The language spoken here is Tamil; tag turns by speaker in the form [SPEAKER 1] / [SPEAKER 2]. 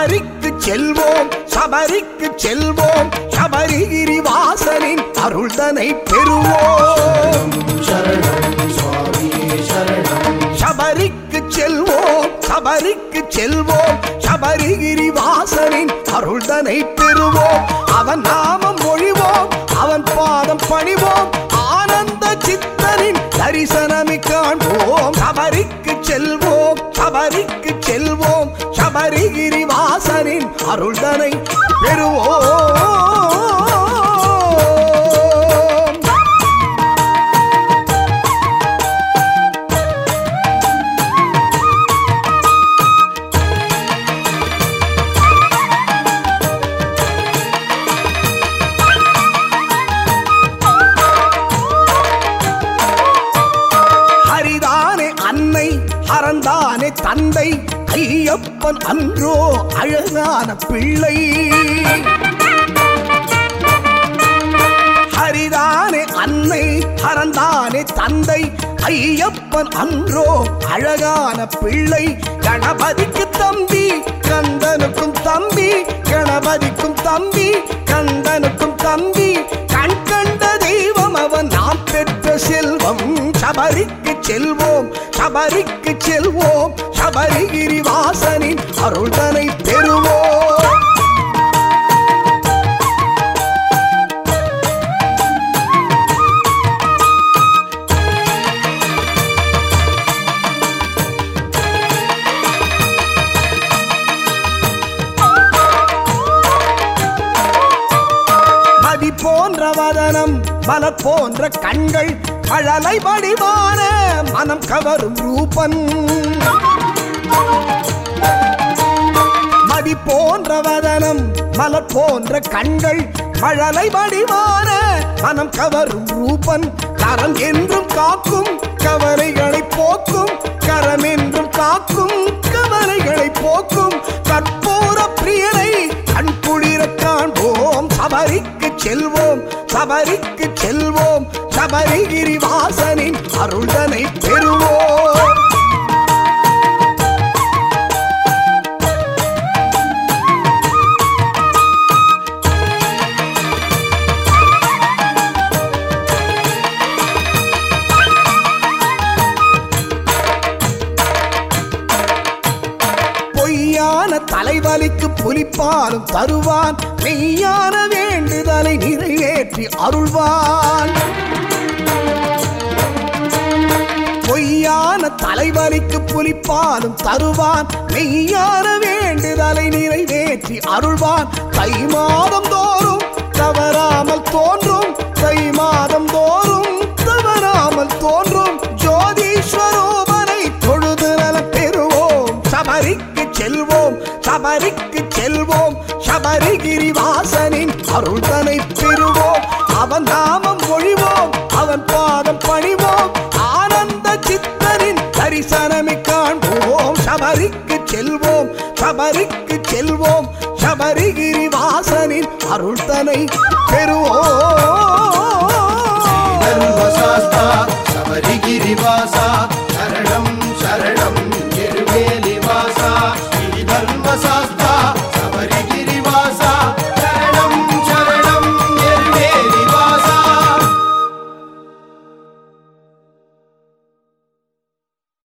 [SPEAKER 1] சபரிக்கு செல்வோம் சபரிக்கு செல்வோம் சபரிகிரி வாசனின் அருள்தனை பெறுவோம்
[SPEAKER 2] சரணம் சுவாமியே சரணம்
[SPEAKER 1] சபரிக்கு செல்வோம் சபரிக்கு செல்வோம் சபரிகிரி வாசனின் அருள்தனை பெறுவோம் அவன் நாமம் மொழிவோம் அவன் பாதம் பணிவோம் ஆனந்த சித்தனின் தரிசனமை காண்போம் சபரிக்கு செல்வோம் சபரிக்கு செல்வோம் சபரிகிரி வாசனின் அருள்தனை பெறுவோம் ஹரிதானே அன்னை ஹரந்தானே தந்தை ஐயப்பன் அன்றோ அழகான பிள்ளை ஹரிதானே அன்னை ஹரந்தானே தந்தை ஐயப்பன் அன்றோ அழகான பிள்ளை கணபதிக்கு தம்பி கந்தனுக்கும் தம்பி கணபதிக்கும் தம்பி கந்தனுக்கும் தம்பி கண் கண்ட தெய்வம் அவன் நாம் பெற்ற செல்வம் சபரிக்கு செல்வோம் சபரிக்கு செல்வோம் சபரிகிரி வாசனின் அருள்தனை பெறுவோம் மதி போன்ற வதனம் மலர் போன்ற கண்கள் மழலை வடிவான மனம் கவரும் ரூபன் மதி போன்ற வதனம் மலர் போன்ற கண்கள் மழலை வடிவான மனம் கவரும் ரூபன் கரம் என்றும் காக்கும் கவலைகளை போக்கும் கரம் என்றும் காக்கும் கவலைகளை போக்கும் கற்பூர பிரியனை கண் குளிர காண்போம் சபரிக்கு செல்வோம் சபரிக்கு செல்வோம் சபரிகிரி வாசனின் அருள்தனை பெறுவோம் பொய்யான தலைவலிக்கு புலிப்பாலும் தருவான் மெய்யான வேண்டுதலை நிறைவேற்றி அருள்வான் பொய்யான தலைவலிக்கு புலிப்பாலும் தருவான் மெய்யான வேண்டுதலை நிறைவேற்றி அருள்வான் தை மாதம் தோறும் தவறாமல் தோன்றும் தை மாதம் தோறும் தவறாமல் தோன்றும் ஜோதீஸ்வரூபனை தொழுது நல பெறுவோம் சபரிக்கு செல்வோம் சபரிக்கு செல்வோம் சபரிகிரி வாசனின் அருள்தனை பெறுவோம் அவன் நாமம் மொழிவோம் அவன் பாதம் பணிவோம் ஆனந்த சித்தனின் தரிசனமை காண்போம் சபரிக்கு செல்வோம் சபரிக்கு செல்வோம் சபரிகிரி வாசனின் அருள்தனை பெறுவோம்
[SPEAKER 2] தர்மசாஸ்தா